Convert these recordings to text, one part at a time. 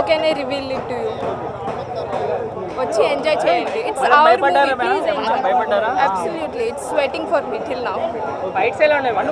Can I reveal it to you వచ్చి enjoy చేయండి it's madam, our భయపడ్డారా movie madam? Please enjoy భయపడ్డారా? Absolutely it's waiting for me till now fights ఎలా ఉన్నాయి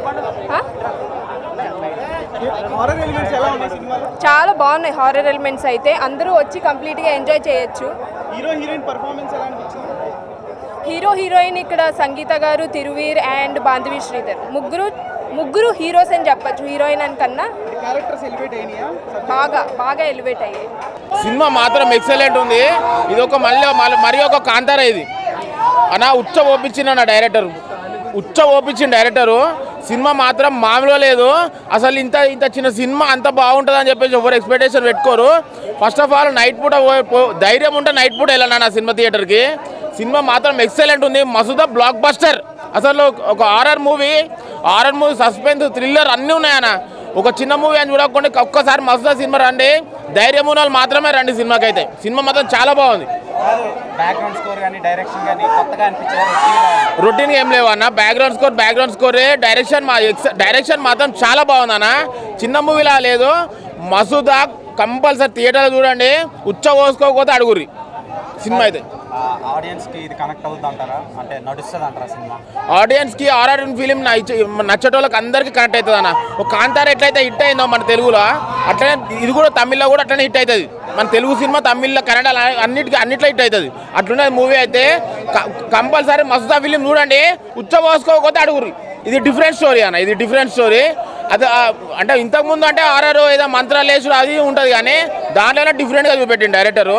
horror elements ఎలా ఉన్నాయి సినిమాలో చాలా బాగున్నాయి హారర్ ఎలిమెంట్స్ అయితే అందరూ వచ్చి కంప్లీట్గా ఎంజాయ్ చేయొచ్చు హీరో హీరోయిన్ పర్ఫార్మెన్స్ ఎలా అనిపించింది హీరో హీరోయిన్ ఇక్కడ సంగీత గారు తిరువీర్ అండ్ బాంధవి శ్రీధర్ ముగ్గురు ముగ్గురు హీరోస్ అని చెప్పచ్చు హీరోయిన్ అని కన్నా క్యారెక్టర్స్ ఎలివేట్ అయినాయా బాగా బాగా ఎలివేట్ అయ్యాయి సినిమా మాత్రం ఎక్సలెంట్ ఉంది ఇది ఒక మళ్ళీ మళ్ళీ- మరి ఒక కాంతార ఇది అన్న ఉచ్చ ఓపించిన నా డైరెక్టర్ ఉచ్చ ఓపించిన డైరెక్టరు సినిమా మాత్రం మామూలుగా లేదు అసలు ఇంత ఇంత చిన్న సినిమా అంత బాగుంటుంది అని చెప్పేసి ఎవరు ఎక్స్పెక్టేషన్ పెట్టుకోరు ఫస్ట్ ఆఫ్ ఆల్ నైట్ పూట పో- పో- ధైర్యం ఉంటే నైట్ పూట వెళ్ళాను నా సినిమా థియేటర్కి సినిమా మాత్రం ఎక్సలెంట్ ఉంది మసుదా బ్లాక్ బస్టర్ అసలు ఒక horror movie horror movie suspense thriller అన్నీ ఉన్నాయన్న ఒక చిన్న మూవీ అని చూడకుండా ఒక్కసారి మసుదా సినిమా రండి ధైర్యం ఉన్న వాళ్ళు మాత్రమే రండి సినిమాకి అయితే సినిమా మాత్రం చాలా బాగుంది బ్యాక్గ్రౌండ్ స్కోర్ కానీ డైరెక్షన్ కానీ కొత్తగా అనిపించారు రొటీన్ ఏం లేవు అన్న బ్యాక్గ్రౌండ్ స్కోర్ బ్యాక్గ్రౌండ్ స్కోరే డైరెక్షన్ మా ఎక్స్ డైరెక్షన్ మాత్రం చాలా బాగుంది అన్న చిన్న మూవీలా లేదు మసూదా కంపల్సరీ థియేటర్లో చూడండి ఉచ్చ పోసుకోకపోతే అడుగురి సినిమా అయితే ఆడియన్స్ కి ఇది కనెక్ట్ అవుద్ది అంటారా అంటే నడుస్తుంది అంటారా సినిమా ఆడియన్స్కి ఆర్ఆర్ ఫిలిం నచ్చేటోళ్ళకి అందరికీ కనెక్ట్ అవుతుంది అన్న ఒక కాంతార ఎట్లయితే హిట్ అయిందో మన తెలుగులో అట్లనే ఇది కూడా తమిళ్లో కూడా అట్లనే హిట్ అవుతుంది మన తెలుగు సినిమా తమిళ్లో కన్నడ అన్నిటికీ అన్నిట్లో హిట్ అవుతుంది అట్లున్నది మూవీ అయితే కంపల్సరీ మస్తుదా ఫిలిం చూడండి ఉచ్చ పోసుకోకపోతే అడుగురి ఇది డిఫరెంట్ స్టోరీ అన్న ఇది డిఫరెంట్ స్టోరీ అది ఆ, అంటే ఇంతకుముందు అంటే ఆర్ఆర్ ఏదో మంత్రాలు వేసుడు అది ఉంటుంది కానీ దాంట్లోనే డిఫరెంట్గా చూపెట్టింది డైరెక్టరు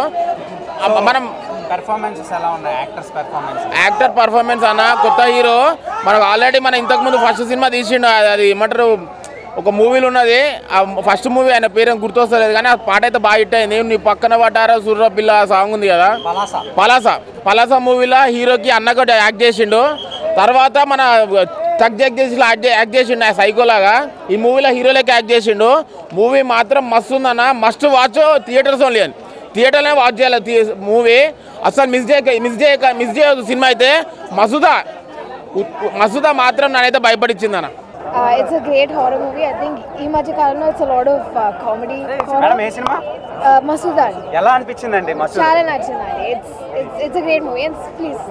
మనం పెర్ఫార్మెన్సెస్ ఎలా ఉన్నాయి యాక్టర్స్ పెర్ఫార్మెన్స్ యాక్టర్ పర్ఫార్మెన్స్ అన్న కొత్త హీరో మనకు ఆల్రెడీ మన ఇంతకుముందు ఫస్ట్ సినిమా తీసిండు అది- అది ఏమంటారు ఒక మూవీలో ఉన్నది ఆ ఫస్ట్ మూవీ ఆయన పేరు ఏం గుర్తొస్తలేదు కానీ ఆ పాట అయితే బాగా హిట్ అయింది నీ పక్కన పట్టారా సూర్ర పిల్ల సాంగ్ ఉంది కదా పలాస పలాస పలాస మూవీలో హీరోకి అన్నగా యాక్ట్ చేసిండు తర్వాత మన తగ్ జగదీష్లో యాక్ట్ చే- యాక్ట్ చేసిండు ఆ సైకోలాగా ఈ మూవీలో హీరోలకి యాక్ట్ చేసిండు మూవీ మాత్రం మస్తు ఉందన్న మస్ట్ వాచ్ థియేటర్స్ ఓన్లీ అని థియేటర్లోనే వాచ్ చేయాలి మూవీ అసలు మిస్ చేయక మిస్ చేయక మిస్ చేయదు సినిమా అయితే మసుదా ఉ- మసుదా మాత్రం నన్నైతే భయపడిచ్చిందన్న Uh, it's a great horror movie. I think ఈ మధ్య కాలంలో it's a lot of uh, comedy horror. Madam ఏ సినిమా Uh, మసూదా అండి. ఎలా అనిపించిందండి మసూద్ చాలా నచ్చిందండి it's it's it's a great movie and please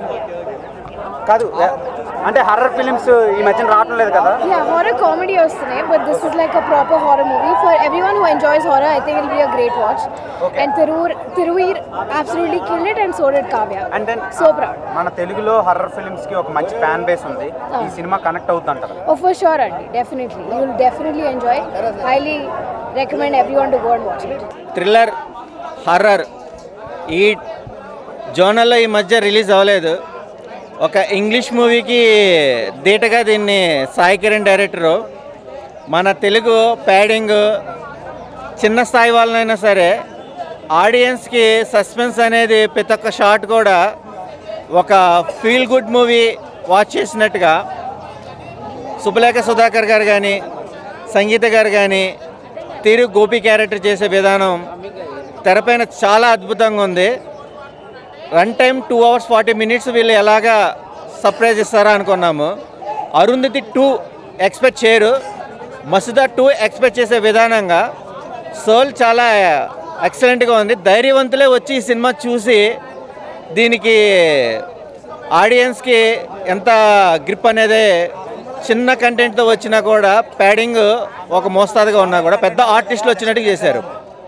కాదు అంటే హర్రర్ ఫిలిమ్స్ ఈ మధ్యన రావటం లేదు కదా యా హారర్ కామెడీ వస్తున్నాయి but this is like a proper horror movie for everyone who enjoys horror I think I'll be a great watch and Thiruvur Thiruveer absolutely kill it and so did Kavya and then so proud మన తెలుగులో horror films కి ఒక మంచి fan base ఉంది ఈ cinema connect అవుతుంది అంటారు oh for sure అండి definitely you will definitely enjoy highly recommend everyone to go and watch it thriller horror ఈ జోనల్లో ఈ మధ్య రిలీజ్ అవ్వలేదు ఒక ఇంగ్లీష్ మూవీకి ధీటగా దీన్ని సాయి కిరణ్ డైరెక్టరు మన తెలుగు ప్యాడింగ్ చిన్న స్థాయి వాళ్ళనైనా సరే ఆడియన్స్కి సస్పెన్స్ అనేది ప్రతి ఒక్క షాట్ కూడా ఒక ఫీల్ గుడ్ మూవీ వాచ్ చేసినట్టుగా సుబ్బలేఖ సుధాకర్ గారు కానీ సంగీత గారు కానీ తీరు గోపి క్యారెక్టర్ చేసే విధానం తెరపైన చాలా అద్భుతంగా ఉంది run time two hours forty minutes వీళ్ళు ఎలాగా సర్ప్రైజ్ ఇస్తారా అనుకున్నాము అరుంధతి టూ ఎక్స్పెక్ట్ చేయరు మసుదా టూ ఎక్స్పెక్ట్ చేసే విధానంగా సోల్ చాలా ఎక్సలెంట్గా ఉంది ధైర్యవంతులే వచ్చి ఈ సినిమా చూసి దీనికి ఆడియన్స్కి ఎంత గ్రిప్ అనేది చిన్న కంటెంట్తో వచ్చినా కూడా ప్యాడింగ్ ఒక మోస్తాదుగా ఉన్నా కూడా పెద్ద ఆర్టిస్టులు వచ్చినట్టు చేశారు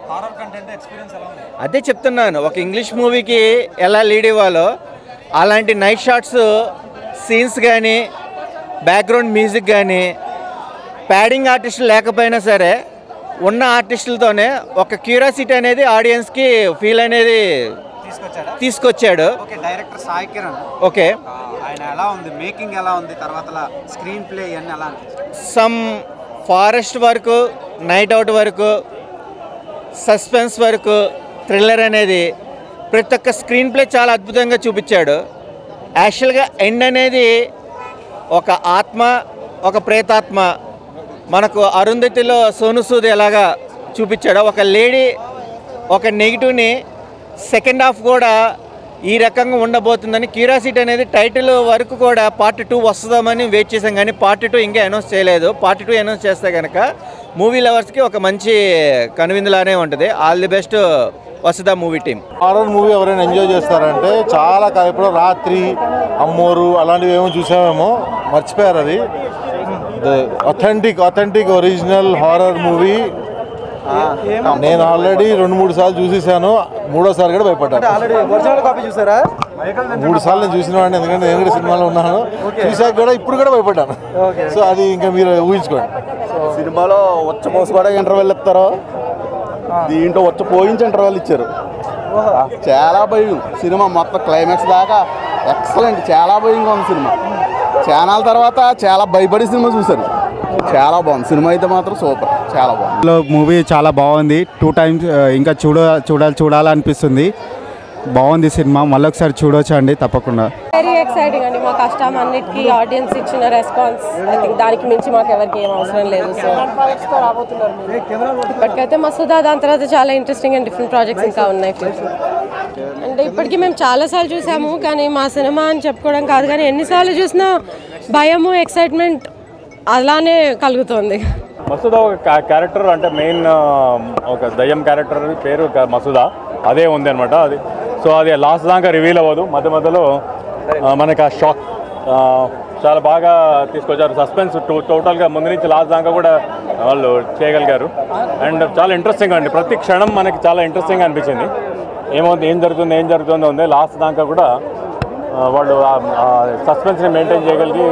అదే చెప్తున్నాను ఒక ఇంగ్లీష్ మూవీకి ఎలా లీడ్ ఇవ్వాలో అలాంటి నైట్ షాట్స్ సీన్స్ కానీ బ్యాక్గ్రౌండ్ మ్యూజిక్ కానీ ప్యాడింగ్ ఆర్టిస్టులు లేకపోయినా సరే ఉన్న ఆర్టిస్టులతోనే ఒక క్యూరియాసిటీ అనేది ఆడియన్స్కి ఫీల్ అనేది తీసుకొచ్చాడా తీసుకొచ్చాడు okay director Sai Kiran okay ఆ, ఆయన ఎలా ఉంది మేకింగ్ ఎలా ఉంది తర్వాత స్క్రీన్ ప్లే ఇవన్నీ ఎలా అనిపించింది సమ్ ఫారెస్ట్ వరకు నైట్ అవుట్ వరకు సస్పెన్స్ వరకు థ్రిల్లర్ అనేది ప్రతి ఒక్క స్క్రీన్ ప్లే చాలా అద్భుతంగా చూపించాడు యాక్చువల్గా ఎండ్ అనేది ఒక ఆత్మ ఒక ప్రేతాత్మ మనకు అరుంధతిలో సోను సూద్ ఎలాగా చూపించాడో ఒక లేడీ ఒక నెగిటివ్ని సెకండ్ హాఫ్ కూడా ఈ రకంగా ఉండబోతుందని క్యూరియాసిటీ అనేది టైటిల్ వరకు కూడా పార్ట్ టూ వస్తుందామని వెయిట్ చేసాం కానీ పార్ట్ టూ ఇంకా అనౌన్స్ చేయలేదు పార్ట్ టూ అనౌన్స్ చేస్తే కనుక మూవీ లవర్స్కి ఒక మంచి కనువిందులానే ఉంటుంది ఆల్ ది బెస్ట్ వస్తుందా మూవీ టీం హారర్ మూవీ ఎవరైనా ఎంజాయ్ చేస్తారంటే చాలా కా- ఎప్పుడో రాత్రి అమ్మోరు అలాంటివి ఏమో చూసామేమో మర్చిపోయారు అది authentic authentic original horror movie నేను ఆల్రెడీ రెండు మూడు సార్లు చూసేసాను మూడోసారి కూడా భయపడ్డాను ఆల్రెడీ ఒరిజినల్ కాపీ చూసారా మూడు సార్లు నేను చూసిన వాడిని ఎందుకంటే నేను కూడా సినిమాలో ఉన్నాను చూసాక కూడా ఇప్పుడు కూడా భయపడ్డాను సో అది ఇంకా మీరు ఊహించుకోండి సినిమాలో వచ్చ పోసి కూడా ఇంటర్వెల్ ఇస్తారు దీంట్లో వచ్చ పోయించి ఇంటర్వెల్ ఇచ్చారు చాలా భయం సినిమా మొత్తం క్లైమాక్స్ దాకా ఎక్సలెంట్ చాలా భయంగా ఉంది సినిమా ఛానల్ తర్వాత చాలా భయపడి సినిమా చూశాను చాలా బాగుంది సినిమా అయితే మాత్రం సూపర్ చాలా బాగుంది లో మూవీ చాలా బాగుంది టూ టైమ్స్ ఆ, ఇంకా చూడ చూడాలి చూడాలనిపిస్తుంది బాగుంది సినిమా మళ్ళొకసారి చూడొచ్చు అండి తప్పకుండా వెరీ ఎక్సైటింగ్ అండి మా కష్టం అన్నిటికీ ఆడియన్స్ ఇచ్చిన రెస్పాన్స్ ఐ థింక్ దానికి మించి మాకు ఎవరికి ఏం అవసరం లేదు సో ఇప్పటికైతే మసూదా దాని తర్వాత చాలా ఇంట్రెస్టింగ్ అండ్ డిఫరెంట్ ప్రాజెక్ట్స్ ఇంకా ఉన్నాయి ఫ్యూచర్ అంటే ఇప్పటికీ మేము చాలాసార్లు చూసాము కానీ మా సినిమా అని చెప్పుకోవడం కాదు కానీ ఎన్నిసార్లు చూసినా భయము ఎక్సైట్మెంట్ అలానే కలుగుతుంది మసూదా ఒక క్యా- క్యారెక్టర్ అంటే మెయిన్ ఆ, ఒక దయ్యం క్యారెక్టర్ పేరు క- మసూదా అదే ఉంది అనమాట అది సో అది లాస్ట్ దాకా రివీల్ అవ్వదు మధ్య మధ్యలో ఆ, మనకి ఆ షాక్ ఆ, చాలా బాగా తీసుకొచ్చారు సస్పెన్స్ టోటల్గా ముందు నుంచి లాస్ట్ దాకా కూడా వాళ్ళు చేయగలిగారు అండ్ చాలా ఇంట్రెస్టింగ్ అండి ప్రతి క్షణం మనకి చాలా ఇంట్రెస్టింగ్ అనిపించింది ఏమవుతుంది ఏం జరుగుతుంది ఏం జరుగుతుందో ఉంది లాస్ట్ దాకా కూడా ఆ, వాళ్ళు సస్పెన్స్ని మెయింటైన్ చేయగలిగి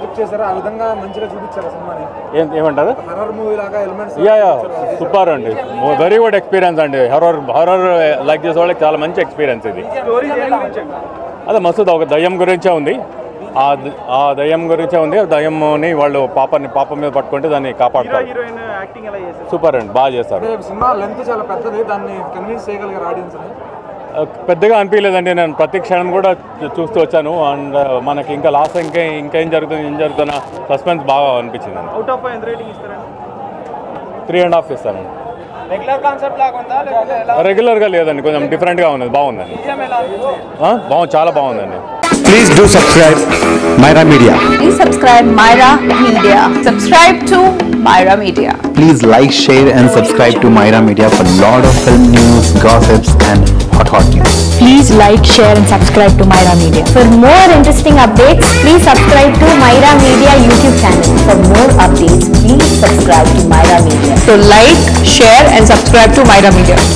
ఏం ఏమంటారు యా యా సూపర్ అండి వెరీ గుడ్ ఎక్స్పీరియన్స్ అండి హర్రర్ హర్రర్ లైక్ చేసే వాళ్ళకి చాలా మంచి ఎక్స్పీరియన్స్ ఇది అదే మసూద్ ఒక దయ్యం గురించే ఉంది ఆ ద- ఆ దయ్యం గురించే ఉంది ఆ దయ్యంని వాళ్ళు పాపని పాప మీద పట్టుకుంటే దాన్ని కాపాడుతారు సూపర్ అండి బాగా చేస్తారు సినిమా లెంత్ చాలా పెద్దది దాన్ని కన్విన్స్ చేయగలిగారు ఆడియన్స్ ఆ, పెద్దగా అనిపించలేదండి నేను ప్రతి క్షణం కూడా చూ- చూస్తూ వచ్చాను అండ్ మనకి ఇంకా లాస్ట్ ఇంకా ఇంకేం జరుగుతుంది ఏం జరుగుతున్న సస్పెన్స్ బాగా అనిపించింది అవుట్ ఆఫ్ ఎంత రేటింగ్ ఇస్తారండి త్రీ అండ్ హాఫ్ ఇస్తానండి రెగ్యులర్ కాన్సెప్ట్ లాగా ఉందా లేకపోతే ఎలా రెగ్యులర్గా లేదండి కొంచెం డిఫరెంట్గా ఉన్నది బాగుందండి విషయం ఎలా అనిపించింది ఆ, బాగుంది చాలా బాగుందండి please do subscribe Myra media Please subscribe Myra Media. Subscribe to Myra Media. Please like, share and subscribe to Myra Media for lot of film news, gossips and hot hot news. Please like, share, and subscribe to Myra Media. For more interesting updates, please subscribe to Myra Media YouTube channel. For more updates, please subscribe to Myra Media. So like, share, and subscribe to Myra Media.